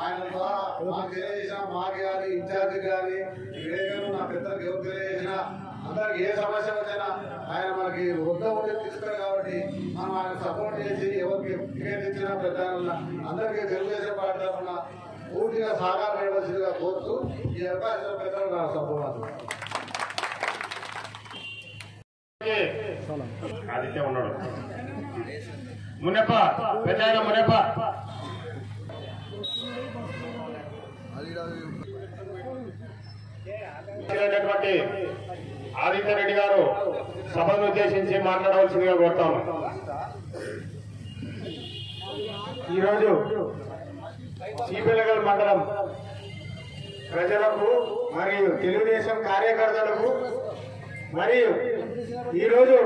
ఆయన ద్వారా మాకు తెలియజేసిన మాకు కానీ ఇన్ఛార్జి కానీ వేగను నా పెద్దలకు ఎవరు తెలియజేసినా అందరికి ఏ సమస్య వచ్చినా ఆయన మనకి వద్ద ఉండి తీసుకున్నారు కాబట్టి మనం ఆయన సపోర్ట్ చేసి ఎవరికి టికెట్ ఇచ్చినా పెద్ద అందరికీ తెలుగుదేశం పార్టీ తరఫున పూర్తిగా సహకారం ఇవ్వాల్సిందిగా కోరుతూ ఈ అవకాశం పెద్దలు నా సపోర్ట్ ఆదిత్య ఉన్నాడు మునప్ప పెద్ద ఆయన మునప్ప ఇచ్చినటువంటి ఆదిత్య రెడ్డి గారు సభను ఉద్దేశించి మాట్లాడవలసిందిగా కోరుతాము ఈరోజు సిపిఎల్గల్ మండలం ప్రజలకు మరియు తెలుగుదేశం కార్యకర్తలకు మరియు ఈరోజు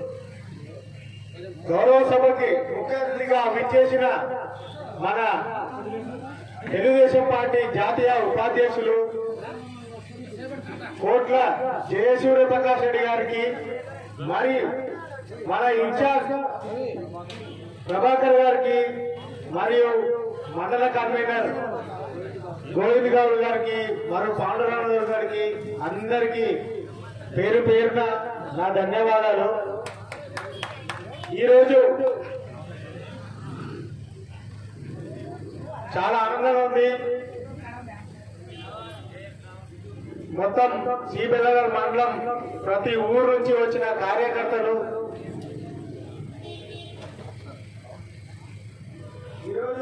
గౌరవ సభకి ముఖ్య అతిథిగా విచ్చేసిన మన తెలుగుదేశం పార్టీ జాతీయ ఉపాధ్యక్షులు కోట్ల జయసూర్య ప్రకాష్ రెడ్డి గారికి మరియు మన ఇన్ఛార్జ్ ప్రభాకర్ గారికి మరియు మండల కన్వీనర్ గోవింద్ గౌడ్ గారికి మరియు పాండురంగ గారికి అందరికీ పేరు పేరున నా ధన్యవాదాలు ఈరోజు చాలా ఆనందంగా ఉంది మొత్తం శ్రీబెల్లగర్ మండలం ప్రతి ఊరు నుంచి వచ్చిన కార్యకర్తలు ఈరోజు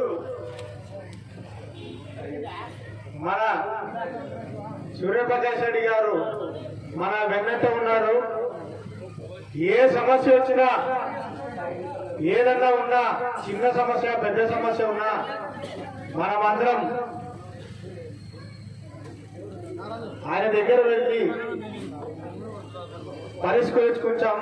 మన సూర్యప్రకాష్ రెడ్డి గారు మన వెన్నట్ట ఉన్నారు ఏ సమస్య వచ్చినా ఏదన్నా ఉన్నా చిన్న సమస్య పెద్ద సమస్య ఉన్నా మనమందరం ఆయన దగ్గర వెళ్ళి పరిష్కరించుకుంటాం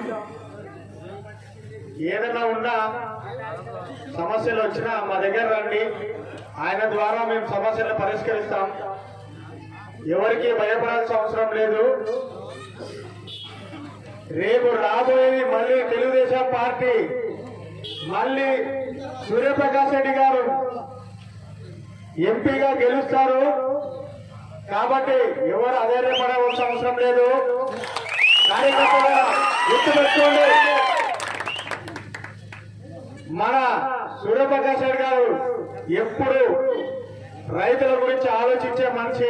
ఏదైనా ఉన్నా సమస్యలు వచ్చినా మా దగ్గర రండి ఆయన ద్వారా మేము సమస్యలను పరిష్కరిస్తాం ఎవరికి భయపడాల్సిన అవసరం లేదు రేపు రాబోయేది మళ్ళీ తెలుగుదేశం పార్టీ మళ్ళీ సూర్యప్రకాష్ రెడ్డి గారు ఎంపీగా గెలుస్తారు కాబట్టి ఎవరు అధైర్యపడవలసిన అవసరం లేదు కార్యకర్తగా గుర్తుపెట్టుకోండి మన సూర్యప్రకాష్ రెడ్డి గారు ఎప్పుడు రైతుల గురించి ఆలోచించే మనిషి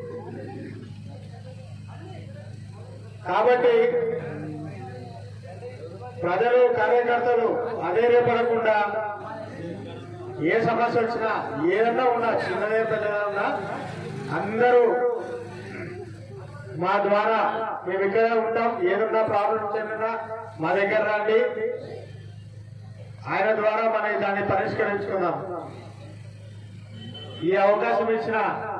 కాబట్టి ప్రజలు కార్యకర్తలు అధైర్యపడకుండా ఏ సమస్య వచ్చినా ఏదన్నా ఉన్నా చిన్నదే పెద్దగా ఉన్నా అందరూ మా ద్వారా మేము ఇక్కడే ఉంటాం ఏదన్నా ప్రాబ్లమ్స్ ఏమైనా మా దగ్గర రండి ఆయన ద్వారా మనం దాన్ని పరిష్కరించుకుందాం ఈ అవకాశం ఇచ్చిన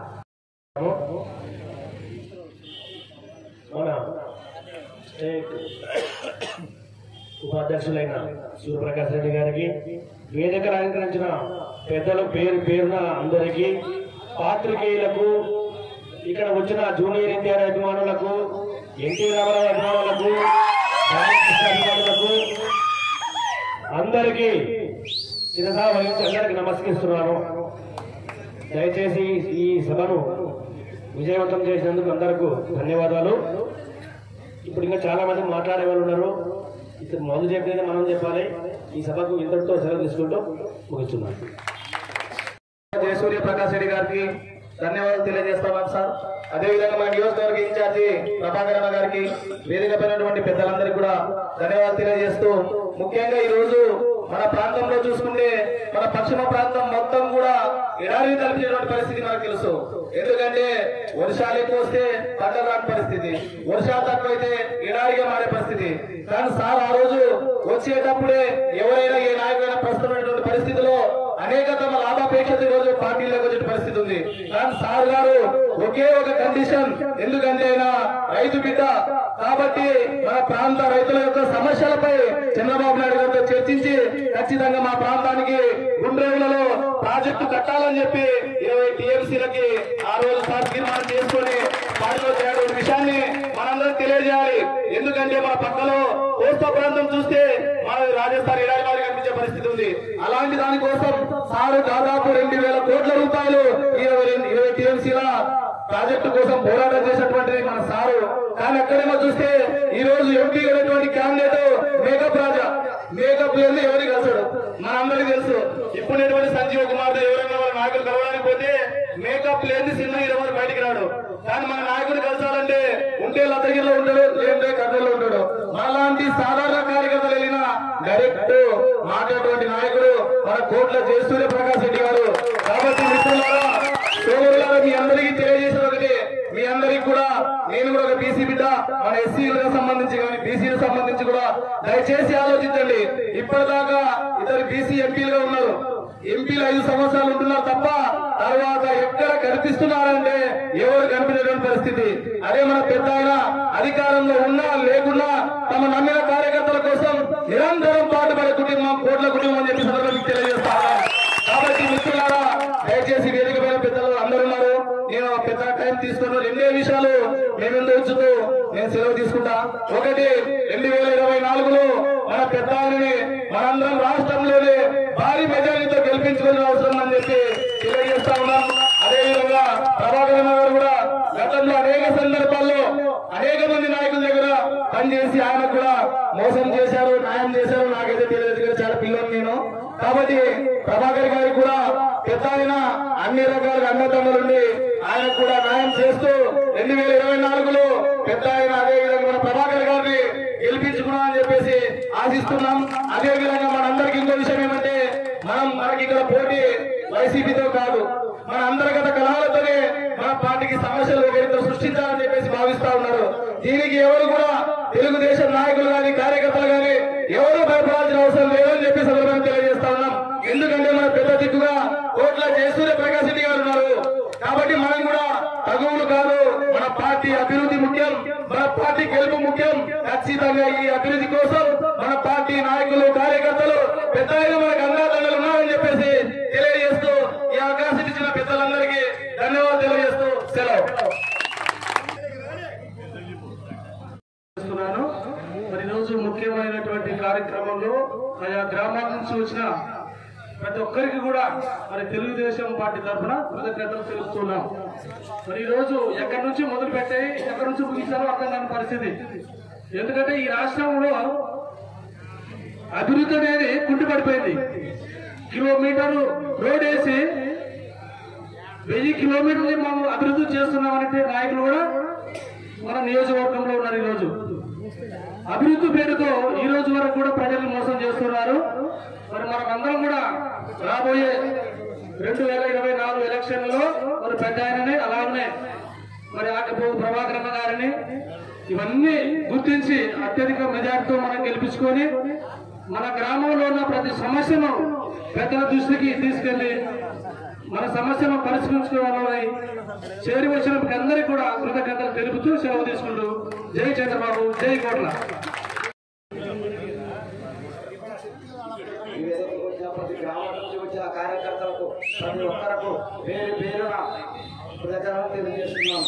మన స్టేట్ ఉపాధ్యక్షులైన సూర్యప్రకాష్ రెడ్డి గారికి వేదిక అలంకరించిన పెద్దలు పేరు పేరున అందరికీ పాత్రికేయులకు ఇక్కడ వచ్చిన జూనియర్ ఎన్టీఆర్ అభిమానులకు ఎన్టీ రామారావు అభిమానులకు రామకృష్ణ అభిమానులకు అందరికీ శిరసా వహించి అందరికీ నమస్కరిస్తున్నాను దయచేసి ఈ సభను విజయవంతం చేసినందుకు అందరికీ ధన్యవాదాలు ఇప్పుడు ఇంకా చాలా మంది మాట్లాడే వాళ్ళు ఉన్నారు ఇక్కడ మొదలు చెప్పేది మనం చెప్పాలి ఈ సభకు ఇంతటితో సెలవు తీసుకుంటూ ముగిస్తున్నాను జయసూర్య ప్రకాష్ రెడ్డి గారికి ధన్యవాదాలు తెలియజేస్తున్నాం సార్ అదేవిధంగా మన నియోజకవర్గ ఇన్ఛార్జి ప్రభాకర్ అన్న గారికి వేదిక పైనటువంటి పెద్దలందరికీ కూడా ధన్యవాదాలు తెలియజేస్తూ ముఖ్యంగా ఈ రోజు మన ప్రాంతంలో చూసుకుంటే మన పశ్చిమ ప్రాంతం మొత్తం కూడా ఎడారి తలపించినటువంటి పరిస్థితి మనకు తెలుసు ఎందుకంటే వర్షాలు ఎక్కువ వస్తే పంటలు రాని పరిస్థితి వర్షాలు తక్కువైతే ఎడారిగా మారే పరిస్థితి కానీ సార్ ఆ రోజు వచ్చేటప్పుడే ఎవరైనా ఏ నాయకుడైనా ప్రస్తుతమైనటువంటి పరిస్థితిలో అనేక తమ లాభాపేక్షత ఈ రోజు పార్టీలోకి వచ్చే పరిస్థితి ఉంది కానీ సార్ గారు ఒకే ఒక కండిషన్ ఎందుకంటే ఆయన రైతు బిడ్డ కాబట్టి మన ప్రాంత రైతుల యొక్క సమస్యలపై చంద్రబాబు నాయుడు గారితో చర్చించి ఖచ్చితంగా మా ప్రాంతానికి గుండ్రేవులలో ప్రాజెక్టు కట్టాలని చెప్పి ఇరవై టీఎంసీలకి ఆ రోజు సార్ తీర్మానం చేసుకొని పార్టీలో చేయడం విషయాన్ని మనందరం తెలియజేయాలి ఎందుకంటే మన పక్కలో కోస్తా ప్రాంతం చూస్తే మన రాజస్థాన్ ఇరానీ వారికి కనిపించే పరిస్థితి పరిస్థితి ఉంది అలాంటి దానికోసం సారు దాదాపు రెండు వేల కోట్ల రూపాయలు ఇరవై రెండు- ఇరవై టీఎంసీల ప్రాజెక్టు కోసం పోరాటం చేసినటువంటిది మన సారు కానీ ఎక్కడేమో చూస్తే ఈ రోజు ఎంపీ అయినటువంటి క్యాండిడేట్ మేకప్ రాజా మేకప్ లేదు ఎవరికి కలిసాడు మనందరికీ తెలుసు ఇప్పుడున్నటువంటి సంజీవ కుమార్ ఎవరైనా వాళ్ళ నాయకులు కలవడానికి పోతే మేకప్ లేని సినిమా హీరో వాడు బయటికి రాడు కానీ మన నాయకుడు కలిసాలంటే ఉంటే లతగిరిలో ఉంటాడు లేదంటే కర్నూలులో ఉంటాడు మనలాంటి సాధారణ కార్యకర్తలు వెళ్ళిన డైరెక్ట్ మాట్లాడేటువంటి నాయకుడు మన కోట్ల జయసూర్య ప్రకాష్ రెడ్డి గారు కాబట్టి మిత్రులారా సోదరులారా మీ అందరికీ తెలియజేసేది ఒకటి మీ అందరికి కూడా నేను కూడా ఒక బీసీ బిడ్డ మన ఎస్సీలకు సంబంధించి కానీ బీసీలకు సంబంధించి కూడా దయచేసి ఆలోచించండి ఇప్పటిదాకా ఇద్దరు బీసీ ఎంపీలుగా ఉన్నారు ఎంపీలు ఐదు సంవత్సరాలు ఉంటున్నారు తప్ప తర్వాత ఎక్కడ కనిపిస్తున్నారంటే ఎవరు కనిపించలేని పరిస్థితి అదే మన పెద్ద ఆయన అధికారంలో ఉన్నా లేకున్నా తమ నమ్మిన కార్యకర్తల కోసం నిరంతరం పాటుపడే కుటుంబం కోట్ల కుటుంబం అని చెప్పి సందర్భంగా మీకు తెలియజేస్తా ఉన్నాను. కాబట్టి మిత్రులారా దయచేసి వేదిక పైన పెద్దలు అందరూ ఉన్నారు నేను పెద్ద టైం తీసుకున్న రెండే విషయాలు మేమెందు ఉంచుతూ నేను సెలవు తీసుకుంటా ఒకటి రెండు వేల ఇరవై నాలుగులో మన పెద్ద ఆయనని మనందరం రాష్ట్రంలోనే భారీ మెజారిటీతో గెలిపించుకునే అవసరం అని చెప్పి తెలియజేస్తా ఉన్నాం అదేవిధంగా ప్రభాకర్ గారు కూడా గతంలో అనేక సందర్భాల్లో అనేక మంది నాయకుల దగ్గర పనిచేసి ఆయన కూడా మోసం చేశారు న్యాయం చేశారు నాకైతే తెలియదు కదా, చాలా పిల్లలు నేను కాబట్టి ప్రభాకర్ గారికి కూడా పెద్ద ఆయన అన్ని రకాలుగా అన్నదండలుండి ఆయన కూడా న్యాయం చేస్తూ రెండు వేల ఇరవై నాలుగులో పెద్ద ఆయన అదే విధంగా మన ప్రభాకర్ గారిని గెలిపించుకున్నాం అని చెప్పేసి ఆశిస్తున్నాం అదే విధంగా మనందరికి ఇంకో విషయం ఏమంటే మనం మనకి ఇక్కడ పోటీ వైసీపీతో కాదు మన అంతర్గత కలహాలతోనే మన పార్టీకి సమస్యలు ఒకరితో సృష్టించాలని చెప్పేసి భావిస్తా ఉన్నారు దీనికి ఎవరు కూడా తెలుగుదేశం నాయకులు గాని కార్యకర్తలు గాని ఎవరు భయపడాల్సిన అవసరం లేదని చెప్పి సందర్భంగా తెలియజేస్తా ఉన్నాం ఎందుకంటే మన పెద్ద దిక్కుగా కోట్ల జయసూర్య ప్రకాష్ రెడ్డి గారు ఉన్నారు కాబట్టి మనం కూడా తగువులు కాదు మన పార్టీ అభివృద్ధి ముఖ్యం మన పార్టీ గెలుపు ముఖ్యం ఖచ్చితంగా ఈ అభివృద్ధి కోసం మన పార్టీ నాయకులు కార్యకర్తలు పెద్ద ఆయన మనకు అందాదండలు ఉన్నారని చెప్పేసి తెలియజేస్తూ ఈ అవకాశం ఇచ్చిన పెద్దలందరికీ ధన్యవాదాలు తెలియజేస్తూ సెలవు చేస్తున్నాను మరి రోజు ముఖ్యమైనటువంటి కార్యక్రమంలో ఆయా గ్రామాల నుంచి వచ్చిన ప్రతి ఒక్కరికి కూడా మరి తెలుగుదేశం పార్టీ తరఫున కృతజ్ఞతలు తెలుపుతున్నాం మరి ఈ రోజు ఎక్కడి నుంచి మొదలు పెట్టాయి ఎక్కడి నుంచి ముగించాలో అర్థం కాని పరిస్థితి ఎందుకంటే ఈ రాష్ట్రంలో అభివృద్ధి అనేది కుంటుపడిపోయింది కిలోమీటర్లు రోడ్ వేసి వెయ్యి కిలోమీటర్లు మనం అభివృద్ధి చేస్తున్నామనే నాయకులు కూడా మన నియోజకవర్గంలో ఉన్నారు ఈ రోజు అభివృద్ధి పేరుతో ఈ రోజు వరకు కూడా ప్రజల్ని మోసం చేస్తున్నారు మరి మనం అందరం కూడా రాబోయే రెండు వేల ఇరవై నాలుగు ఎలక్షన్లలో మరి పెద్ద ఆయనని అలానే మరి ఆకపో ప్రభాకరన్న గారిని ఇవన్నీ గుర్తించి అత్యధిక మెజార్టీతో మనం గెలిపించుకొని మన గ్రామంలో ఉన్న ప్రతి సమస్యను పెద్దల దృష్టికి తీసుకెళ్లి మన సమస్యను పరిష్కరించుకోవాలని చేరి వచ్చిన అందరికీ కూడా కృతజ్ఞతలు తెలుపుతూ సెలవు తీసుకుంటూ జై చంద్రబాబు జై కోట్ల ఈ వేదికకు వచ్చిన ప్రతి గ్రామం నుంచి వచ్చిన కార్యకర్తలకు ప్రతి ఒక్కరకు పేరు పేరున కృతజ్ఞతలు తెలియజేస్తున్నాం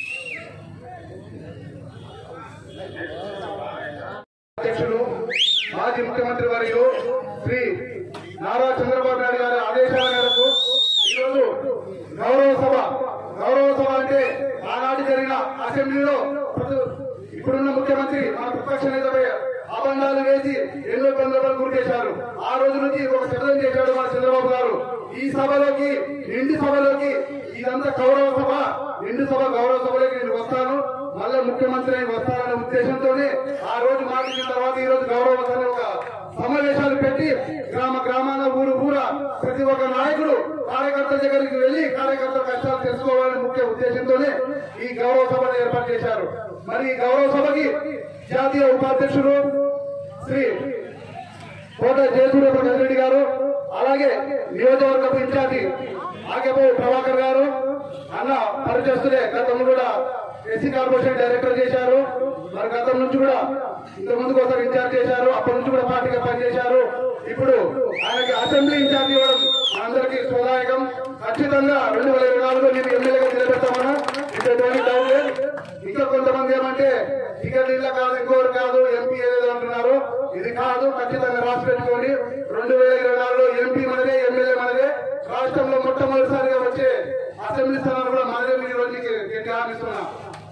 అధ్యక్షులు మాజీ ముఖ్యమంత్రి వర్యులు శ్రీ నారా చంద్రబాబు నాయుడు గారి ఆదేశాల మేరకు ఈరోజు గౌరవ సభ గౌరవ సభ అంటే ఆనాటి జరిగిన అసెంబ్లీలో ప్రతి- ఇప్పుడున్న ముఖ్యమంత్రి మన ప్రతిపక్ష నేతపై అబండాలు వేసి ఎన్నో ఇబ్బందులకు గురి చేశారు ఆ రోజు నుంచి ఒక శబ్దం చేశాడు మన చంద్రబాబు గారు ఈ సభలోకి నిండు సభలోకి ఇదంతా గౌరవ సభ నిండు సభ గౌరవ సభలోకి నేను వస్తాను మళ్ళీ ముఖ్యమంత్రి అయి వస్తారనే ఉద్దేశంతోనే ఆ రోజు మాటిన తర్వాత ఈ రోజు గౌరవ సభ ఒక సమావేశాలు పెట్టి గ్రామ గ్రామాల ఊరు ఊర ప్రతి ఒక్క నాయకుడు కార్యకర్తల దగ్గరికి వెళ్లి కార్యకర్తల కష్టాలు తెలుసుకోవాలనే ముఖ్య ఉద్దేశంతోనే ఈ గౌరవ సభను ఏర్పాటు చేశారు మరి ఈ గౌరవ సభకి జాతీయ ఉపాధ్యక్షుడు శ్రీ కోట జయసూర్య ప్రకాష్ రెడ్డి గారు అలాగే నియోజకవర్గపు ఇన్ఛార్జి ఆకేపో ప్రభాకర్ గారు అన్న పరిచయస్తులే గతంలో కూడా ఎస్సీ కార్పొరేషన్ డైరెక్టర్ చేశారు మరి గతం నుంచి కూడా ఇంత ముందుకు ఒకసారి ఇన్ఛార్జ్ చేశారు అప్పటి నుంచి కూడా పార్టీగా పనిచేశారు ఇప్పుడు ఆయనకి అసెంబ్లీ ఇన్ఛార్జ్ ఇవ్వడం అందరికీ స్వదాయకం ఖచ్చితంగా రెండు వేల ఇరవై నాలుగులో నేను ఎమ్మెల్యేగా నిలబెడతామన్నా ఇంకెటువంటి డౌట్ లేదు ఇంకా కొంతమంది ఏమంటే టికెట్ ఇళ్ళ కాదు ఇంకోరు కాదు ఎంపీ ఏదేదో అంటున్నారు ఇది ఇది కాదు ఖచ్చితంగా రాసి పెట్టుకోండి రెండు వేల ఇరవై నాలుగులో ఎంపీ మనదే ఎమ్మెల్యే మనదే రాష్ట్రంలో మొట్టమొదటిసారిగా వచ్చే అసెంబ్లీ స్థానాలు కూడా మనదే మీరు ఈరోజు మీకు గట్టి హామీస్తున్నా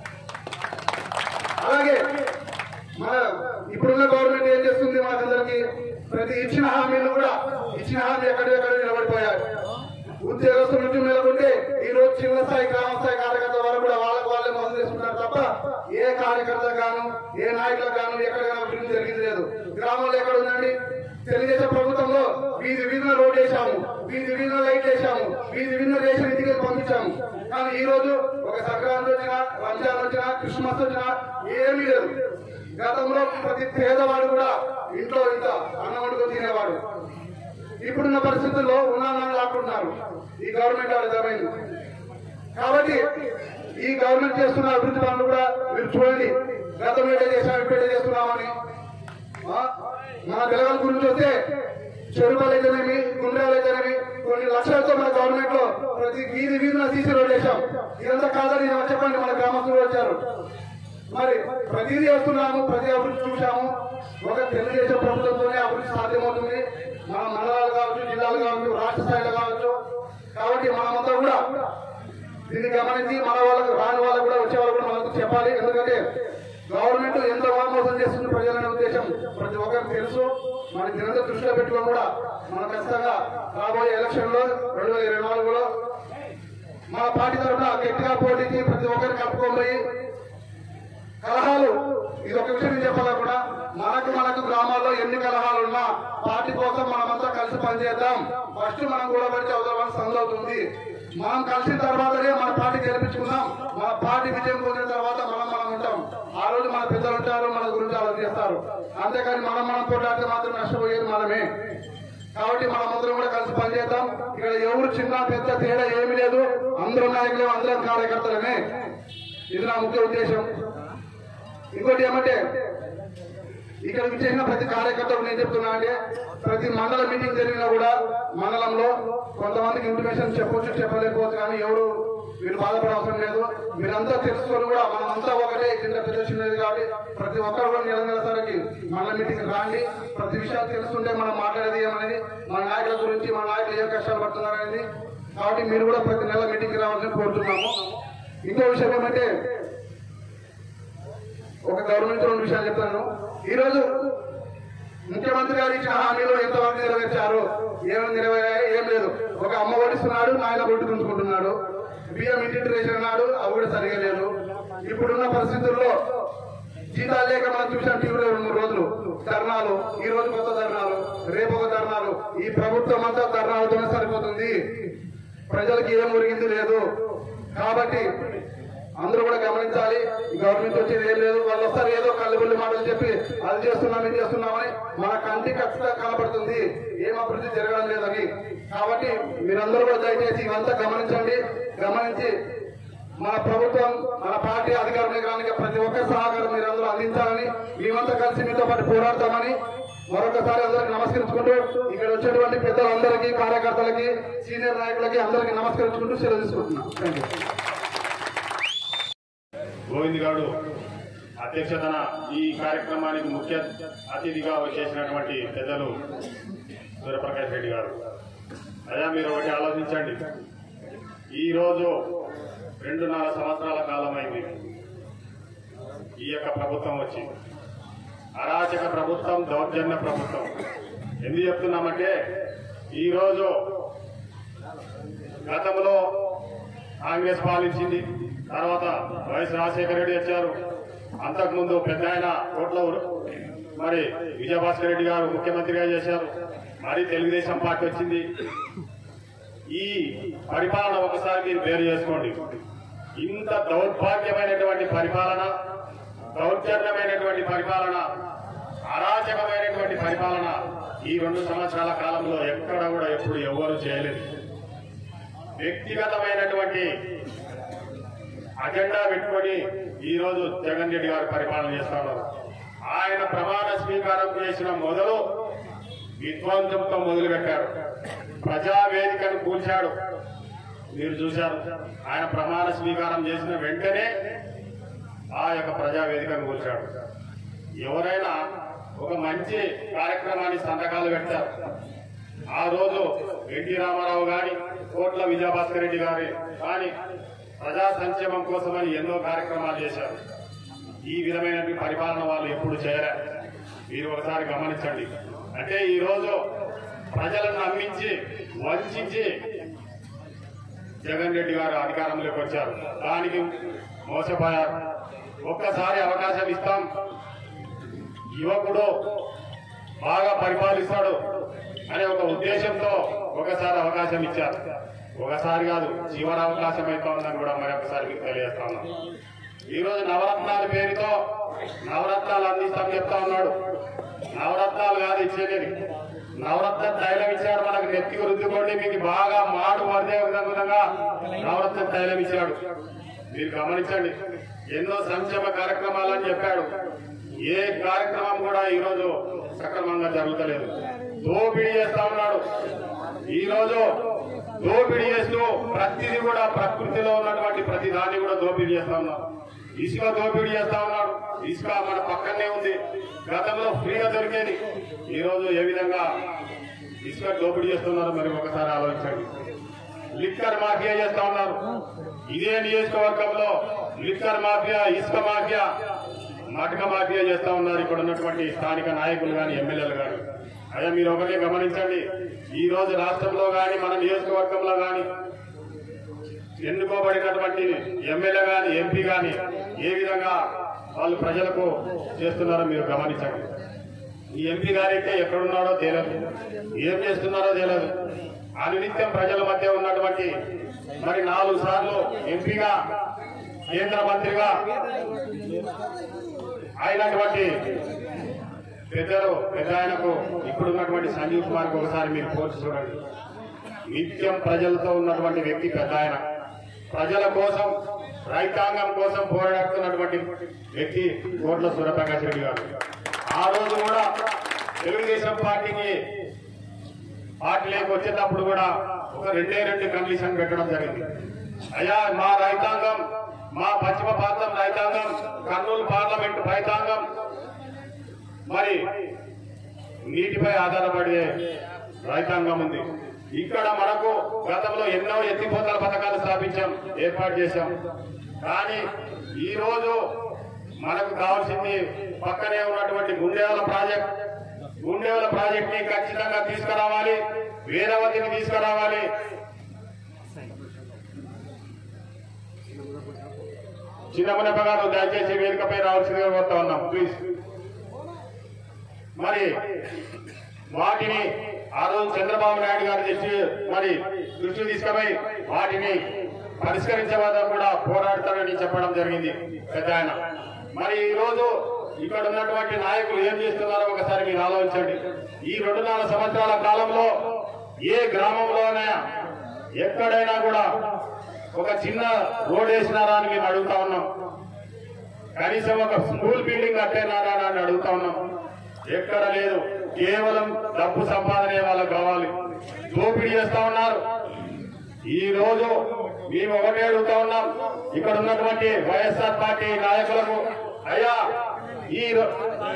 అలాగే మన ఇప్పుడున్న గవర్నమెంట్ ఏం చేస్తుంది మనకందరికి ప్రతి ఇచ్చిన హామీలు కూడా ఇచ్చిన హామీ ఎక్కడెక్కడ నిలబడిపోయారు ఉద్యోగస్తుల నుంచి మేలుకుంటే ఈ రోజు చిన్న స్థాయి గ్రామ స్థాయి కార్యకర్త వరకు కూడా వాళ్ళకు వాళ్ళే మోసం చేసుకుంటారు తప్ప ఏ కార్యకర్త గాను ఏ నాయకులకు గాను ఎక్కడ గాను అభివృద్ధి జరిగింది లేదు గ్రామంలో ఎక్కడ ఉందండి తెలుగుదేశం ప్రభుత్వంలో వీధి వీధిలో రోడ్ వేసాము వీధి వీధిలో లైట్ వేసాము వీధి వీధిలో రేషన్ ఇంటికి పంపించాము కానీ ఈ రోజు ఒక సంక్రాంతి వచ్చినా రంజాన్ వచ్చినా క్రిస్మస్ వచ్చినా ఏమీ లేదు గతంలో ప్రతి పేదవాడు కూడా ఇంట్లో ఇంత అన్నం వండుకొని తినేవాడు ఇప్పుడున్న పరిస్థితుల్లో ఉన్నానని లాక్కుంటున్నారు ఈ గవర్నమెంట్ అర్థమైంది కాబట్టి ఈ గవర్నమెంట్ చేస్తున్న అభివృద్ధి పనులు కూడా మీరు చూడండి గతంలో ఎట్లా చేసాం ఇప్పుడు ఎట్లా చేస్తున్నామని ఆ? మన పిల్లల గురించి వస్తే చెరువులు అయితేనేమి గుండ్రాలు అయితేనేమి కొన్ని లక్షలతో మన గవర్నమెంట్ లో ప్రతి వీధి వీధిన సీసీ రోడ్ వేసాం ఇదంతా కాదని ఎవరు చెప్పండి మన గ్రామస్తులు వచ్చారు మరి ప్రతిదీ చేస్తున్నాము ప్రతి అభివృద్ధి చూసాము ఒక తెలుగుదేశం ప్రభుత్వంతోనే అభివృద్ధి సాధ్యమవుతుంది మన మండలాలు కావచ్చు జిల్లాలు కావచ్చు రాష్ట్ర స్థాయిలో కావచ్చు కాబట్టి మనమంతా కూడా దీన్ని గమనించి మన వాళ్ళకు రాని వాళ్ళకు కూడా వచ్చే వాళ్ళు కూడా మనకు చెప్పాలి ఎందుకంటే గవర్నమెంట్ ఎంతో మోసం చేస్తుంది ప్రజలనే ఉద్దేశం ప్రతి ఒక్కరికి తెలుసు మన దినంతా దృష్టిలో పెట్టుకొని కూడా మనం ఖచ్చితంగా రాబోయే ఎలక్షన్ లో రెండు వేల ఇరవై నాలుగులో మన పార్టీ తరఫున గట్టిగా పోటీకి ప్రతి ఒక్కరికి కప్పుకొని పోయి కలహాలు ఇది ఒక విషయం నేను చెప్పాలా కూడా మనకు మనకు గ్రామాల్లో ఎన్ని కలహాలు ఉన్నా పార్టీ కోసం మనమంతా కలిసి పనిచేద్దాం ఫస్ట్ మనం కూడా పడితే అవసరం సందు అవుతుంది మనం కలిసిన తర్వాతనే మన పార్టీ గెలిపించుకుందాం మన పార్టీ విజయం పొందిన తర్వాత మనం మనం ఉంటాం ఆ రోజు మన పెద్దలు ఉంటారు మన గురించి ఆలోచిస్తారు అంతేకాని మనం మనం పోట్లాడితే మాత్రం నష్టపోయేది మనమే కాబట్టి మనమందరం కూడా కలిసి పనిచేద్దాం ఇక్కడ ఎవరు చిన్న పెద్ద తేడా ఏమీ లేదు అందరూ నాయకులు అందరం కార్యకర్తలమే ఇది నా ముఖ్య ఉద్దేశం ఇంకోటి ఏమంటే ఇక్కడ చేసిన ప్రతి కార్యకర్తకు నేను చెప్తున్నా అంటే ప్రతి మండల మీటింగ్ జరిగినా కూడా మండలంలో కొంతమందికి ఇన్ఫర్మేషన్ చెప్పొచ్చు చెప్పలేకపోవచ్చు కానీ ఎవరు మీరు బాధపడే అవసరం లేదు మీరంతా తెలుసుకొని కూడా మనమంతా ఒకటే చిన్న పెద్ద చిన్నది కాబట్టి ప్రతి ఒక్కరు కూడా నెల నెల సరికి మండల మీటింగ్ రాండి ప్రతి విషయాలు తెలుస్తుంటే మనం మాట్లాడేది ఏమనేది మన నాయకుల గురించి మన నాయకులు ఏం కష్టాలు పడుతున్నారు అనేది కాబట్టి మీరు కూడా ప్రతి నెల మీటింగ్ రావాలని కోరుతున్నాము ఇంకో విషయం ఏమంటే ఒక గవర్నమెంట్ రెండు విషయాలు చెప్తాను ఈ రోజు ముఖ్యమంత్రి గారు ఇచ్చిన హామీలు ఎంతవరకు నెరవేర్చారు ఏమైనా నెరవేరాయి ఏం లేదు ఒక అమ్మ ఓడిస్తున్నాడు నాయన ఒడ్డు గుంజుకుంటున్నాడు బియ్యం ఇంటి రేషన్ అన్నాడు అవి కూడా సరిగా లేదు ఇప్పుడున్న పరిస్థితుల్లో జీతాలు లేక మనం చూసాం టీవీలో రెండు మూడు రోజులు ధర్నాలు ఈ రోజు కొత్త ధర్నాలు రేపు ఒక ధర్నాలు ఈ ప్రభుత్వం అంతా ధర్నాలతోనే సరిపోతుంది ప్రజలకు ఏం ఒరిగింది లేదు కాబట్టి అందరూ కూడా గమనించాలి ఈ గవర్నమెంట్ వచ్చేది ఏం లేదు వాళ్ళు వస్తారు ఏదో కళ్ళబుల్లి మాటలు చెప్పి అది చేస్తున్నాం ఇది చేస్తున్నామని మన కంటి ఖచ్చితంగా కనబడుతుంది ఏం అభివృద్ధి జరగడం లేదని కాబట్టి మీరందరూ కూడా దయచేసి ఇవంతా గమనించండి గమనించి మన ప్రభుత్వం మన పార్టీ అధికారం ఎగరానికి ప్రతి ఒక్కరి సహకారం మీరందరూ అందించాలని మేమంతా కలిసి మీతో పాటు పోరాడతామని మరొకసారి అందరికి నమస్కరించుకుంటూ ఇక్కడ వచ్చేటువంటి పెద్దలందరికీ కార్యకర్తలకి సీనియర్ నాయకులకి అందరికీ నమస్కరించుకుంటూ సెలవు తీసుకుంటున్నాం థ్యాంక్ యూ గోవింద్ గారు అధ్యక్షతన ఈ కార్యక్రమానికి ముఖ్య అతిథిగా వచ్చేసినటువంటి పెద్దలు సూర్యప్రకాష్ రెడ్డి గారు అయ్యా మీరు ఒకటి ఆలోచించండి ఈరోజు రెండున్నర సంవత్సరాల కాలమైంది ఈ యొక్క ప్రభుత్వం వచ్చి అరాచక ప్రభుత్వం దౌర్జన్య ప్రభుత్వం ఎందుకు చెప్తున్నామంటే ఈరోజు గతంలో కాంగ్రెస్ పాలించింది తర్వాత వైఎస్ రాజశేఖర రెడ్డి వచ్చారు అంతకుముందు పెద్ద ఆయన కోట్ల మరి విజయభాస్కర్ రెడ్డి గారు ముఖ్యమంత్రిగా చేశారు మరి తెలుగుదేశం పార్టీ వచ్చింది ఈ పరిపాలన ఒకసారి మీరు వేరు చేసుకోండి ఇంత దౌర్భాగ్యమైనటువంటి పరిపాలన దౌర్జన్యమైనటువంటి పరిపాలన అరాచకమైనటువంటి పరిపాలన ఈ రెండు సంవత్సరాల కాలంలో ఎక్కడ కూడా ఎప్పుడు ఎవ్వరూ చేయలేదు వ్యక్తిగతమైనటువంటి అజెండా పెట్టుకొని ఈ రోజు జగన్ రెడ్డి గారు పరిపాలన చేస్తున్నారు ఆయన ప్రమాణ స్వీకారం చేసిన మొదలు విధ్వంసంతో మొదలు పెట్టారు ప్రజావేదికను కూల్చాడు మీరు చూశారు ఆయన ప్రమాణ స్వీకారం చేసిన వెంటనే ఆ యొక్క ప్రజావేదికను కూల్చాడు ఎవరైనా ఒక మంచి కార్యక్రమాన్ని సంతకాలు పెట్టారు ఆ రోజు ఎన్టీ రామారావు గాని కోట్ల విజయభాస్కర్ రెడ్డి గారి కానీ ప్రజా సంక్షేమం కోసమని ఎన్నో కార్యక్రమాలు చేశారు ఈ విధమైనటువంటి పరిపాలన వాళ్ళు ఎప్పుడు చేయలేరు మీరు ఒకసారి గమనించండి అంటే ఈ రోజు ప్రజలను నమ్మించి వంచి జగన్ రెడ్డి గారు అధికారంలోకి వచ్చారు దానికి మోసపోయారు ఒక్కసారి అవకాశం ఇస్తాం యువకుడు బాగా పరిపాలిస్తాడు అనే ఒక ఉద్దేశంతో ఒకసారి అవకాశం ఇచ్చారు ఒకసారి కాదు చివరి అవకాశం అయితే ఉందని కూడా మరొకసారి మీకు తెలియజేస్తా ఉన్నాం ఈ రోజు నవరత్నాల పేరుతో నవరత్నాలు అందిస్తాం చెప్తా ఉన్నాడు నవరత్నాలు కాదు ఇచ్చేది నవరత్న తైలం ఇచ్చాడు మనకు నెత్తికి రుద్దుకోండి మీకు బాగా మాడు పడితే విధంగా నవరత్న తైలం ఇచ్చాడు మీరు గమనించండి ఎన్నో సంక్షేమ కార్యక్రమాలని చెప్పాడు ఏ కార్యక్రమం కూడా ఈ రోజు సక్రమంగా జరుగుతలేదు దోపిడీ చేస్తా ఉన్నాడు ఈ రోజు దోపిడీ చేస్తూ ప్రతిదీ కూడా ప్రకృతిలో ఉన్నటువంటి ప్రతి దాన్ని కూడా దోపిడీ చేస్తా ఉన్నాడు ఇసుక దోపిడీ చేస్తా ఉన్నాడు ఇసుక మన పక్కనే ఉంది గతంలో ఫ్రీగా దొరికేది ఈ రోజు ఏ విధంగా ఇసుక దోపిడీ చేస్తున్నారు మరి ఒకసారి ఆలోచించండి లిక్కర్ మాఫియా చేస్తా ఉన్నారు ఇదే నియోజకవర్గంలో లిక్కర్ మాఫియా ఇసుక మాఫియా మటక మాఫియా చేస్తా ఉన్నారు ఇక్కడ ఉన్నటువంటి స్థానిక నాయకులు గాని ఎమ్మెల్యేలు గాని అదే మీరు ఒకటే గమనించండి ఈ రోజు రాష్ట్రంలో గాని మన నియోజకవర్గంలో గాని ఎన్నుకోబడినటువంటి ఎమ్మెల్యే గాని ఎంపీ గాని ఏ విధంగా వాళ్ళు ప్రజలకు చేస్తున్నారో మీరు గమనించండి ఈ ఎంపీ గారైతే ఎక్కడున్నాడో తెలియదు ఏం చేస్తున్నారో తెలియదు అనునిత్యం ప్రజల మధ్య ఉన్నటువంటి మరి నాలుగు సార్లు ఎంపీగా కేంద్ర మంత్రిగా అయినటువంటి పెద్దలు పెద్ద ఆయనకు ఇప్పుడున్నటువంటి సంజీవ్ కుమార్ ఒకసారి మీరు పోల్చి చూడండి నిత్యం ప్రజలతో ఉన్నటువంటి వ్యక్తి పెద్ద ఆయన ప్రజల కోసం రైతాంగం కోసం పోరాడుతున్నటువంటి వ్యక్తి కోట్ల సూర్యప్రకాష్ రెడ్డి గారు ఆ రోజు కూడా తెలుగుదేశం పార్టీకి పార్టీలోకి వచ్చేటప్పుడు కూడా ఒక రెండే రెండు కండిషన్ పెట్టడం జరిగింది అయ్యా మా రైతాంగం మా పశ్చిమ ప్రాంతం రైతాంగం కర్నూలు పార్లమెంట్ రైతాంగం మరి నీటిపై ఆధారపడే రైతాంగం ఉంది ఇక్కడ మనకు గతంలో ఎన్నో ఎత్తిపోతల పథకాలు స్థాపించాం ఏర్పాటు చేశాం కానీ ఈ రోజు మనకు కావాల్సింది పక్కనే ఉన్నటువంటి గుండెవల ప్రాజెక్ట్ గుండెవల ప్రాజెక్ట్ ని ఖచ్చితంగా తీసుకురావాలి వీరవతిని తీసుకురావాలి చిన్నమునప్ప గారు దయచేసి వేదికపై రావాల్సిందిగా కోరుతా ఉన్నాం ప్లీజ్ మరి వాటిని ఆ రోజు చంద్రబాబు నాయుడు గారి దృష్టి మరి దృష్టి తీసుకుపోయి వాటిని పరిష్కరించే వరకు కూడా పోరాడతారని చెప్పడం జరిగింది పెద్ద ఆయన మరి ఈ రోజు ఇక్కడ ఉన్నటువంటి నాయకులు ఏం చేస్తున్నారో ఒకసారి మీరు ఆలోచించండి ఈ రెండున్నర సంవత్సరాల కాలంలో ఏ గ్రామంలోనే ఎక్కడైనా కూడా ఒక చిన్న రోడ్ వేసినారా అని మేము అడుగుతా ఉన్నాం కనీసం ఒక స్కూల్ బిల్డింగ్ కట్టేనారా అని అడుగుతా ఉన్నాం ఎక్కడ లేదు కేవలం డబ్బు సంపాదనే వాళ్ళకి కావాలి దోపిడీ చేస్తా ఉన్నారు ఈ రోజు మేము ఒకటే అడుగుతా ఉన్నాం ఇక్కడ ఉన్నటువంటి వైఎస్ఆర్ పార్టీ నాయకులకు అయ్యా ఈ రో-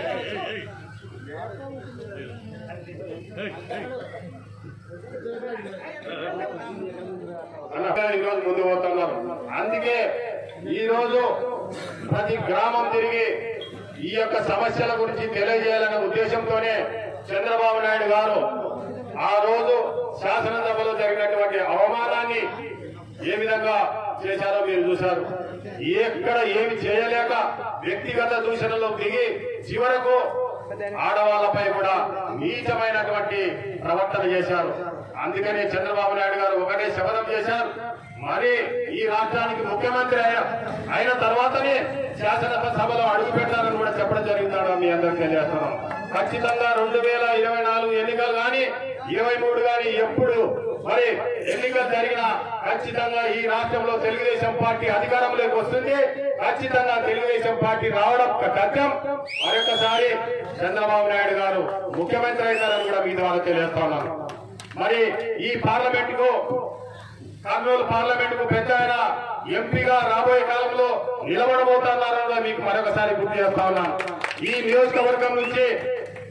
అన్న ఈ రోజు ముందు పోతున్నారు అందుకే ఈ రోజు ప్రతి గ్రామం తిరిగి ఈ యొక్క సమస్యల గురించి తెలియజేయాలనే ఉద్దేశంతోనే చంద్రబాబు నాయుడు గారు ఆ రోజు శాసనసభలో జరిగినటువంటి అవమానాన్ని ఏ విధంగా చేశారో మీరు చూశారు ఎక్కడ ఏమి చేయలేక వ్యక్తిగత దూషణలో దిగి చివరకు ఆడవాళ్లపై కూడా నీచమైనటువంటి ప్రవర్తన చేశారు అందుకనే చంద్రబాబు నాయుడు గారు ఒకటే శపథం చేశారు మరి ఈ రాష్ట్రానికి ముఖ్యమంత్రి అయిన అయిన తర్వాతనే శాసనసభ సభలో అడుగు పెట్టాలని కూడా చెప్పడం జరిగిందని మీ అందరికి తెలియజేస్తున్నాం ఖచ్చితంగా రెండు వేల ఇరవై నాలుగు ఎన్నికలు కానీ ఇరవై మూడు కానీ ఎప్పుడు మరి ఎన్నికలు జరిగినా ఖచ్చితంగా ఈ రాష్ట్రంలో తెలుగుదేశం పార్టీ అధికారంలోకి వస్తుంది ఖచ్చితంగా తెలుగుదేశం పార్టీ రావడం తథ్యం మరొకసారి చంద్రబాబు నాయుడు గారు ముఖ్యమంత్రి అవుతారని కూడా మీ ద్వారా తెలియజేస్తా ఉన్నాను మరి ఈ పార్లమెంట్ కు కర్నూలు పార్లమెంట్ కు పెద్ద ఆయన ఎంపీగా రాబోయే కాలంలో నిలబడబోతున్నారని కూడా మీకు మరొకసారి గుర్తు చేస్తా ఉన్నాను ఈ నియోజకవర్గం నుంచి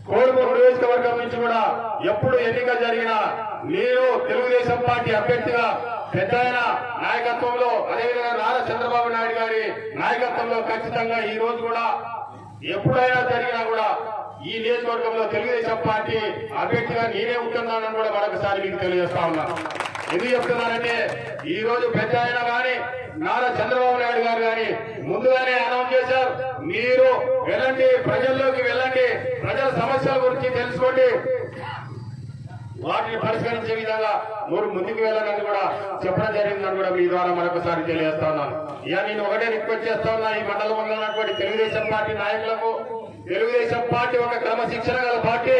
కోడుమూరు నియోజకవర్గం నుంచి కూడా ఎప్పుడు ఎన్నిక జరిగినా నేను తెలుగుదేశం పార్టీ అభ్యర్థిగా పెద్ద ఆయన నాయకత్వంలో అదేవిధంగా నారా చంద్రబాబు నాయుడు గారి నాయకత్వంలో ఖచ్చితంగా ఈ రోజు కూడా ఎప్పుడైనా జరిగినా కూడా ఈ నియోజకవర్గంలో తెలుగుదేశం పార్టీ అభ్యర్థిగా నేనే ఉంటున్నానని కూడా మరొకసారి మీకు తెలియజేస్తా ఉన్నాను ఎందుకు చెప్తున్నానంటే ఈ రోజు పెద్ద ఆయన గాని నారా చంద్రబాబు నాయుడు గారు గాని ముందుగానే అనౌన్స్ చేశారు మీరు వెళ్ళండి ప్రజల్లోకి వెళ్ళండి ప్రజల సమస్యల గురించి తెలుసుకోండి వాటిని పరిష్కరించే విధంగా మీరు ముందుకు వెళ్ళాలని కూడా చెప్పడం జరిగిందని కూడా మీ ద్వారా మరొకసారి తెలియజేస్తా ఉన్నాను ఇక నేను ఒకటే రిక్వెస్ట్ చేస్తా ఉన్నా ఈ మండలంలో ఉన్నటువంటి తెలుగుదేశం పార్టీ నాయకులకు తెలుగుదేశం పార్టీ ఒక క్రమశిక్షణ గల పార్టీ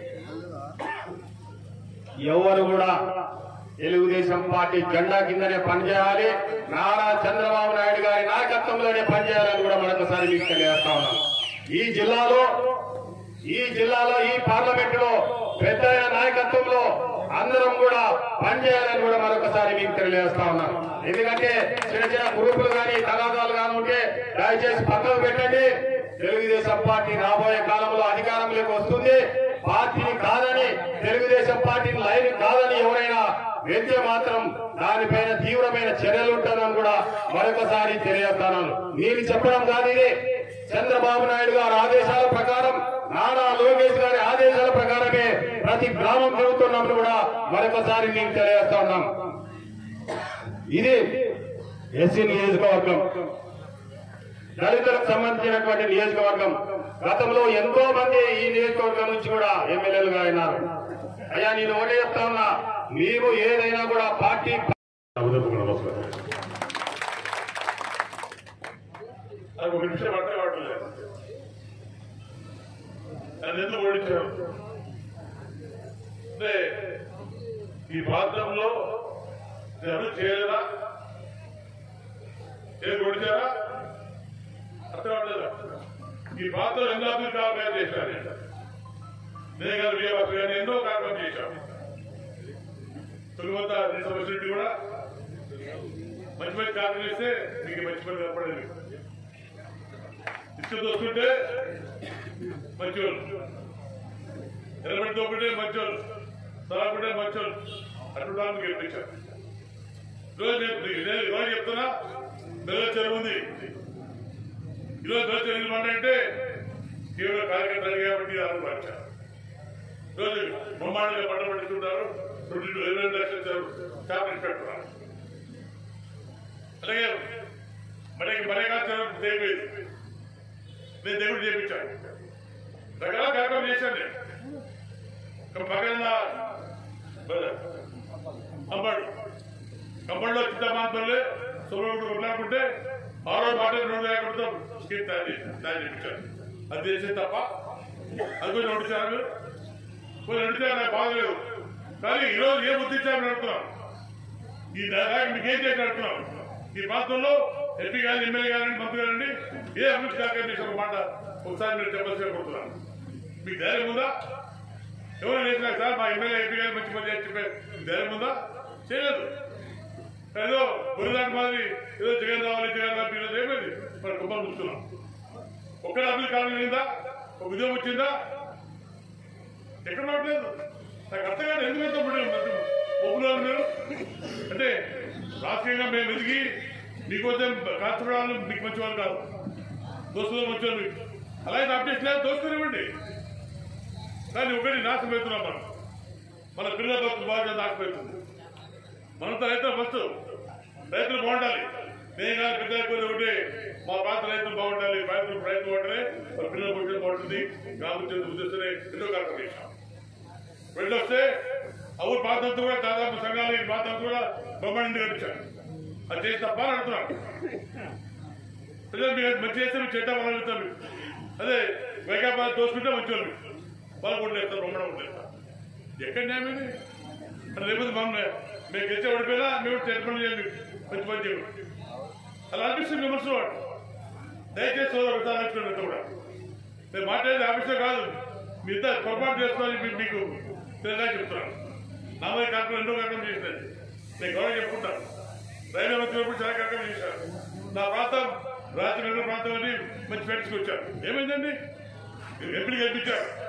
ఎవరు కూడా తెలుగుదేశం పార్టీ జెండా కిందనే పనిచేయాలి నారా చంద్రబాబు నాయుడు గారి నాయకత్వంలోనే పనిచేయాలని కూడా మరొకసారి మీకు తెలియజేస్తా ఉన్నాను ఈ జిల్లాలో ఈ జిల్లాలో ఈ పార్లమెంట్ లో పెద్ద నాయకత్వంలో అందరం కూడా పనిచేయాలని కూడా మరొకసారి మీకు తెలియజేస్తా ఉన్నాను ఎందుకంటే చిన్న చిన్న గ్రూపులు కానీ తగాదాలు కానీ ఉంటే దయచేసి పక్కకు పెట్టండి తెలుగుదేశం పార్టీ రాబోయే కాలంలో అధికారంలోకి వస్తుంది పార్టీని కాదని తెలుగుదేశం పార్టీని లైన్ కాదని ఎవరైనా వెళ్తే మాత్రం దానిపైన తీవ్రమైన చర్యలు ఉంటానని కూడా మరొకసారి తెలియజేస్తాను నేను చెప్పడం కాదు ఇది చంద్రబాబు నాయుడు గారి ఆదేశాల ప్రకారం నారా లోకేష్ గారి ఆదేశాల ప్రకారమే ప్రతి గ్రామం తిరుగుతున్నప్పుడు కూడా మరొకసారి మేము తెలియజేస్తా ఉన్నాం ఇది ఎస్సీ నియోజకవర్గం దళితులకు సంబంధించినటువంటి నియోజకవర్గం గతంలో ఎంతో మంది ఈ నియోజకవర్గం నుంచి కూడా ఎమ్మెల్యేలుగా అయినారు అయ్యా నేను ఒకటే చెప్తా ఉన్నా మీరు ఏదైనా కూడా పార్టీ నాకు ఒక నిమిషం అర్థం కావట్లేదు నన్ను ఎందుకు ఓడించారు అంటే ఈ ప్రాంతంలో నేను అభివృద్ధి చేయలేదా చేసి ఓడించారా అర్థం కావట్లేదా ఈ ప్రాంతంలో ఎన్నో అభివృద్ధి కార్యక్రమాలు చేశాను నేను. నేను గారు విజయవాస గారిని ఎన్నో కార్యక్రమం చేశాను తొలిమంత రెండు సంవత్సరాలు కూడా మంచి మంచి కార్యం చేస్తే మీకు మంచి పని కనపడేది ఇసుక దోసుకుంటే మంచోళ్ళు ఎర్రబడి దోకుంటే మంచోళ్ళు తలకుంటే మంచోళ్ళు అటువంటి వాళ్ళని గెలిపించారు ఈరోజు నేను నేను ఈరోజు చెప్తున్నా నెల చెరువు ఉంది ఈరోజు నెల చెరువు ఎందుకు అంటే కేవలం కార్యకర్తలు కాబట్టి అనుభవించారు ఈరోజు బ్రహ్మాండంగా పంట పండిస్తుంటారు రెండు ఇరవై రెండు లక్షలు ఇచ్చారు చేపలు ఇన్స్పెక్టర్ అలాగే మనకి మరేగా దేవుడు నేను దేవుడు చేపించాను రకరకాల కార్యక్రమం చేశాను నేను ఒక పక్కన కంబడు కంబడిలో చిత్తమాంతలే సోమడు కొట్లాడుకుంటే ఆరో మాట రెండు లేకపోతే స్కీమ్ తయారు చేశాను తయారు చేయించాను అది చేసే తప్ప అది కొంచెం నడిచారు కొంచెం నడిచారు నాకు బాగలేదు కానీ ఈరోజు ఏ బుద్ధి ఇచ్చామని అడుగుతున్నాను ఈ దాదాపు మీకు ఏం చేసి అడుగుతున్నాను ఈ ప్రాంతంలో ఎంపీ గాని ఎమ్మెల్యే గాని మంత్రి గారండి ఏ అభివృద్ధి కార్యక్రమం చేసిన మాట ఒకసారి మీరు చెప్పాల్సి కోరుతున్నాను మీకు ధైర్యం ఉందా ఎవరైనా చేసినా సార్ మా ఎమ్మెల్యే ఎంపీ గారు మంచి పని చేసి చెప్పే మీకు ధైర్యం ఉందా చేయలేదు ఏదో బురదాటి మాదిరి ఏదో జగన్ రావాలి జగన్ రావాలి ఈరోజు ఏమైంది మన కుమ్మలు చూస్తున్నాం ఒక్కడ అభివృద్ధి కాలం అయిందా ఒక ఉద్యోగం వచ్చిందా ఎక్కడ రావట్లేదు నాకు అర్థం కాదు ఎందుకు అంత ఒప్పున్నారు మీరు అంటే రాష్ట్రీయంగా మేము ఎదిగి మీకోసం కాల్చడాలు మీకు మంచి వాళ్ళు కాదు దోస్తులు మంచి వాళ్ళు మీకు అలాగే అప్డేట్ లేదు దోస్తులు ఇవ్వండి కానీ ఒకటి నాశనం అవుతున్నాం మనం మన పిల్లల బతుకు బాగా నాశనమవుతుంది మనంతా రైతులు ఫస్ట్ రైతులు బాగుండాలి నేను కాదు పెద్ద కూడా ఒకటి మా ప్రాంత రైతులు బాగుండాలి రైతులు రైతులు బాగుంటారే మన పిల్లల భవిష్యత్తు బాగుంటుంది గ్రామం చెంది ఉద్దేశమే ఎన్నో కార్యక్రమం చేశాం వెళ్ళొస్తే ఆ ఊరు ప్రాంతంతో కూడా దాదాపు సంఘాలు ఈ ప్రాంతంతో కూడా బ్రహ్మాండంగా కనిపించారు అది చేసి తప్ప అని అంటున్నాను ప్రజలు మీరు మంచి చేస్తే మీరు చెడ్డ వాళ్ళు వెళ్తారు మీరు. అదే వైకాపా దోసుకుంటే మంచి వాళ్ళు మీరు. వాళ్ళు కూడా లేస్తారు బ్రహ్మాండం కూడా లేస్తారు ఎక్కడ న్యాయం ఇది అంటే లేకపోతే మనం మేము గెలిచే ఓడిపోయినా మేము టెలిఫోన్ చేయండి మంచి పని చేయండి అలా అనిపిస్తుంది విమర్శలు వాడు దయచేసి సోదరు ఒకసారి కూడా నేను మాట్లాడేది ఆఫీస్లో కాదు మీ ఇద్దరు పొరపాటు చేసుకోవాలి మీ- మీకు తెలియదా చెప్తున్నాను నా మీద కార్యక్రమం ఎన్నో కార్యక్రమం చేసినది నేను గౌరవం చెప్పుకుంటాను రైల్వే మంత్రి కూడా చాలా కార్యక్రమం చేశారు నా ప్రాంతం రాజమండ్రి ప్రాంతం అని మంచి ఫ్రెండ్స్కి వచ్చారు ఏమైందండి ఎంపీని గెలిపించారు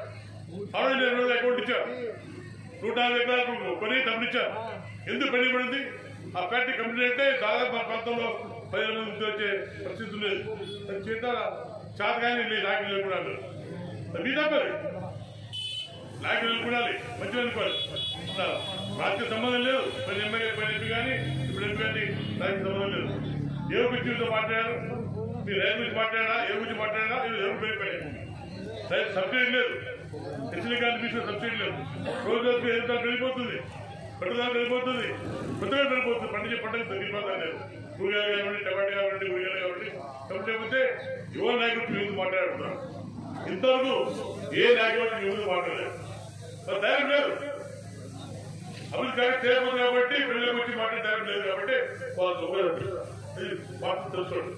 ఆరు వేల ఇరవై అకౌంట్ ఇచ్చారు నూట యాభై ఎకరాలకు కొని తమ్మిచ్చారు ఎందుకు పని పడింది ఆ ఫ్యాక్టరీ కంపెనీ అంటే దాదాపు మా ప్రాంతంలో పదిహేను మంది ఉద్యోగం వచ్చే పరిస్థితి లేదు అది చేత చేతగానే లేదు నాయకులు నిలబడాలి మీదా మరి నాయకులు నిలబడాలి మంచిగా అనుకోవాలి రాజకీయ సంబంధం లేదు పది ఎమ్మెల్యే పది ఎంపీ కానీ ఇప్పుడు ఎంపీ కానీ రాజకీయ సంబంధం లేదు ఏ గురించి మాట్లాడారు మీరు రైతు గురించి మాట్లాడా ఏ గురించి మాట్లాడా ఇది ఎవరు పేరు రైతు సబ్సిడీ లేదు ఎస్సీ కనిపిస్తే సబ్సిడీ లేదు రోజు రోజుకి ఎంత వెళ్ళిపోతుంది పట్టుదల వెళ్ళిపోతుంది కొత్తగా వెళ్ళిపోతుంది పండించే పంటకు తగ్గిపోతాను లేదు కూరగాయలు కానివ్వండి టమాటా కానివ్వండి ఉల్లిగడ్డ కానివ్వండి కాబట్టి లేకపోతే యువ నాయకుడు మీ ముందు మాట్లాడుతున్నారు ఇంతవరకు ఏ నాయకుడు మీ ముందు మాట్లాడలేదు మరి ధైర్యం లేదు అభివృద్ధి కార్యం చేయకపోతే కాబట్టి పిల్లలకు వచ్చి మాట్లాడే ధైర్యం లేదు కాబట్టి వాళ్ళు ఉపయోగపడుతుంది ఇది వార్త తెలుసుకోండి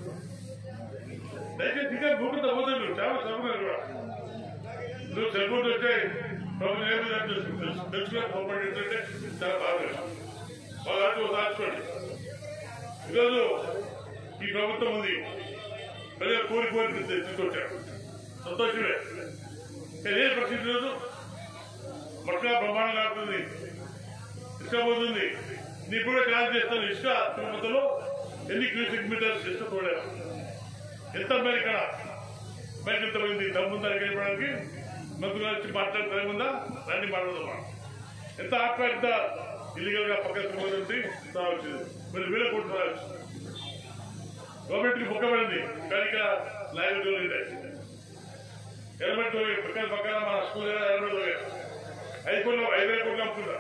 దయచేసి ఇంకా భూమితో అవ్వదు చాలా చదువుకున్నారు కూడా నువ్వు సెల్ఫోన్ వచ్చే ప్రభుత్వం ఏమి తెలుసుకునే కోపడి ఏంటంటే చాలా బాగా బాగా దాచుకోండి ఈరోజు ఈ ప్రభుత్వం ఉంది ప్రజలు కోరి కోరి తీసుకొచ్చారు సంతోషమే కానీ ఏ పరిస్థితి లేదు మొట్ట బ్రహ్మాండంగా అవుతుంది ఇసుక పోతుంది నీ కూడా క్లాస్ చేస్తాను ఇసుక తిరుమతలో ఎన్ని క్యూసిక్ మీటర్స్ ఇసుక తోడారు ఎంత మరి ఇక్కడ బయట ఎంత పోయింది దమ్ముందా వెళ్ళడానికి మంత్రులు వచ్చి మాట్లాడే టైం ఉందా రండి మాట్లాడదాం ఎంత ఆత్మ ఎంత ఇల్లీగల్ గా పక్కన తిరుగుతుంది రావచ్చు మరి వీళ్ళ కూడా రావచ్చు గవర్నమెంట్ కి బుక్క పడింది కానీ ఇక్కడ లైవ్ ఉంటాయి హెల్మెట్ పక్కన పక్కన మన స్కూల్ హెల్మెట్ ఐదు కోట్లు ఐదు వేల కోట్లు అమ్ముతుందా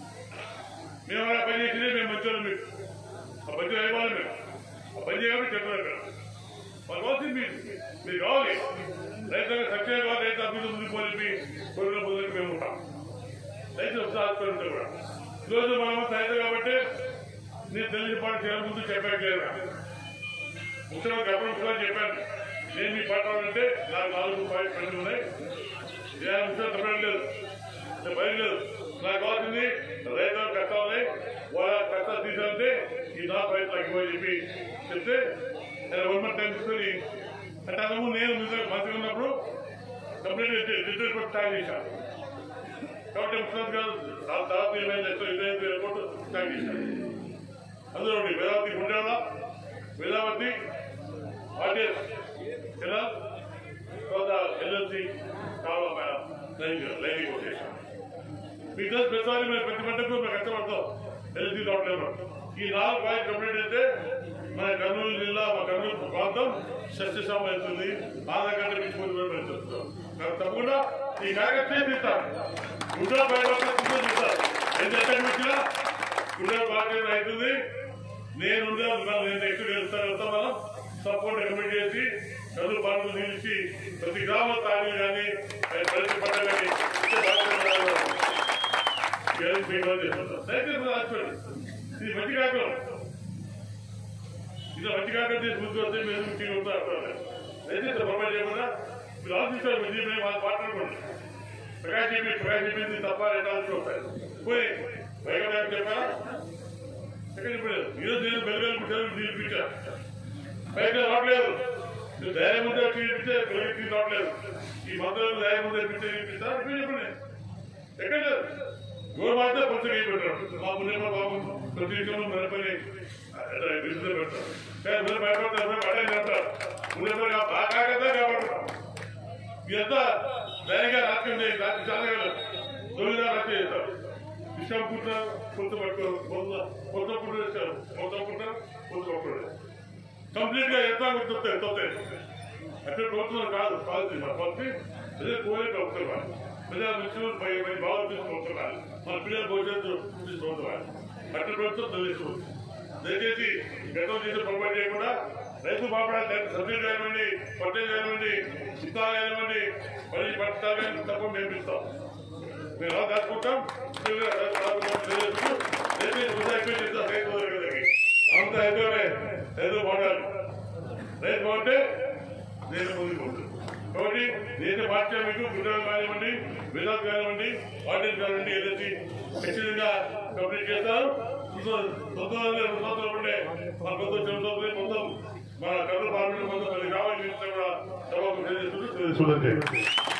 మేము అలా పని చేసిందే మేము మంచి మీకు ఆ మంచి అయిపోవాలి మేము ఆ పని చేయాలి చెప్పారు ఇక్కడ వాళ్ళు కావాల్సింది మీరు మీరు కావాలి రైతులకు సక్సెస్ కావాలి రైతు అభివృద్ధి ముందుకు పోలి కోరికల ముందుకు మేము ఉంటాం రైతులు ఉత్సాహపడి ఉంటారు కూడా ఈరోజు మనం రైతు కాబట్టి నేను తెలిసిన పాట చేయాలి ముందు చెప్పట్లేదు ముఖ్యంగా గవర్నమెంట్ కూడా చెప్పాను నేను మీ పట్టాలంటే నాకు నాలుగు పాయింట్ రెండు ఉన్నాయి నేను ముఖ్యంగా చెప్పడం లేదు నేను భయం లేదు నాకు కావాల్సింది రైతుల కష్టాలని వాళ్ళ కష్టాలు తీసాలంటే ఈ నా ప్రయత్నం తగ్గిపోయి చెప్పి చెప్తే నేను వన్ మంత్ టైం తీసుకొని అంటే అంతకు నేను నిజంగా మంత్రి ఉన్నప్పుడు కంప్లీట్ డిజిటల్ కూడా స్టార్ట్ చేశాను కాబట్టి ముఖ్యమంత్రి గారు దాని తర్వాత ఇరవై లక్షలు ఇరవై ఐదు వేల కోట్లు స్టార్ట్ చేశాను అందులో ఉండి వేదావతి గుండెల వేదావతి ఆర్టీఎస్ ఎలా తర్వాత ఎల్ఎల్సి కావాలి లైన్ లైనింగ్ వచ్చేసాను మీకు తెలుసు ప్రతిసారి మేము ప్రతి పంటకు మేము కష్టపడతాం ఎల్జీ రావట్లేదు ఈ నాలుగు పాయింట్ కంప్లీట్ అయితే మన కర్నూలు జిల్లా మా కర్నూలు ప్రాంతం సస్యశామ వెళ్తుంది ఆధార్ కార్డు మించిపోయి వెళ్తుంది కాబట్టి తప్పకుండా ఈ కార్యక్రమం చేపిస్తారు గుడ్డ బయట చూస్తారు ఎంత ఎక్కడికి వచ్చినా గుడ్డ బాగా అవుతుంది నేను నేను ఎక్కువ వెళ్తాను వెళ్తాం మనం సపోర్ట్ రికమెండ్ చేసి చదువు పనులు నిలిచి ప్రతి గ్రామ స్థాయిలో కానీ ప్రతి పంట కానీ ఇచ్చే బాధ్యత నాది. కేవలం మీ రోజు చేస్తుంటాం. దయచేసి మీరు రాసుకోండి. ఇది మంచి కార్యక్రమం ఇది మంచి కార్యక్రమం చేసి ముందుకు వస్తే మీరు ముఖ్యంగా ఉంటారు దయచేసి ప్రమాణం చేయకుండా మీరు ఆలోచించారు మీరు మేము వాళ్ళు మాట్లాడుకోండి ప్రకాష్ చెప్పి ప్రకాష్ చెప్పింది తప్ప రెండు వస్తాయి పోయి వైగా చెప్పారా ఎక్కడ చెప్పలేదు ఈరోజు నేను బెల్గల్ పిచ్చాను తీర్పించా పైగా రావట్లేదు నువ్వు ధైర్యం ఉంటే తీర్పిస్తే బెల్గల్ రావట్లేదు ఈ మంత్రులు ధైర్యం ఉంటే తీర్పిస్తా ఇప్పుడు చెప్పండి ఎక్కడ లేదు గోరు మాత్రం కొంచెం ఏం పెట్టారు మా ముందేమో బాబు ప్రతి విషయంలో మిరపని బిజినెస్ పెడతారు కానీ మీరు భయపడతారు పడేది అంటారు ముందేమో బాగా కదా కాపాడుతాం ఇదంతా ధైర్యంగా రాత్రి రాత్రి చాలా తొమ్మిది రాత్రి చేస్తారు ఇష్టం పుట్టిన కొత్త పట్టుకోరు కొత్త కొత్త పుట్టిన వేస్తారు కొత్త పుట్టిన కొత్త పట్టుకోరు కంప్లీట్ గా ఎంత గుర్తొస్తాయి ఎంత వస్తాయి అట్లా ప్రభుత్వం కాదు కాదు మన పంపి అదే పోలే ప్రభుత్వం ప్రజా మిషన్ పై పై బాగా తీసుకుంటున్నారు మన పిల్లల భవిష్యత్తు తీసుకుంటున్నారు అట్లా ప్రభుత్వం తెలుసుకోవచ్చు దయచేసి గతం చేసే పొరపాటు చేయకుండా రైతు బాపడాలి సబ్సిడీ కానివ్వండి పట్టేది కానివ్వండి ఇస్తాలు కానివ్వండి మళ్ళీ పట్టాలు కానీ తప్ప మేము ఇస్తాం మేము ఎలా దాచుకుంటాం దయచేసి వృధా ఎక్కువ చేస్తాం రైతు దగ్గరికి అంత రైతులే రైతు బాగుండాలి రైతు బాగుంటే నేను ముందుకు ఉంటుంది కాబట్టి దేశ పార్టీ మీకు గుజరాత్ కానివ్వండి విజాత్ కానివ్వండి పార్టీలు కానివ్వండి ఏదైతే ఖచ్చితంగా కంప్లీట్ చేస్తారు తొమ్మిది వందల రెండు సంవత్సరాలు ఉండే మన ప్రభుత్వం చెబుతుంది మొత్తం మన కర్నూలు పార్లమెంట్ మొత్తం పది గ్రామాల నుంచి కూడా సభకు తెలియజేస్తుంది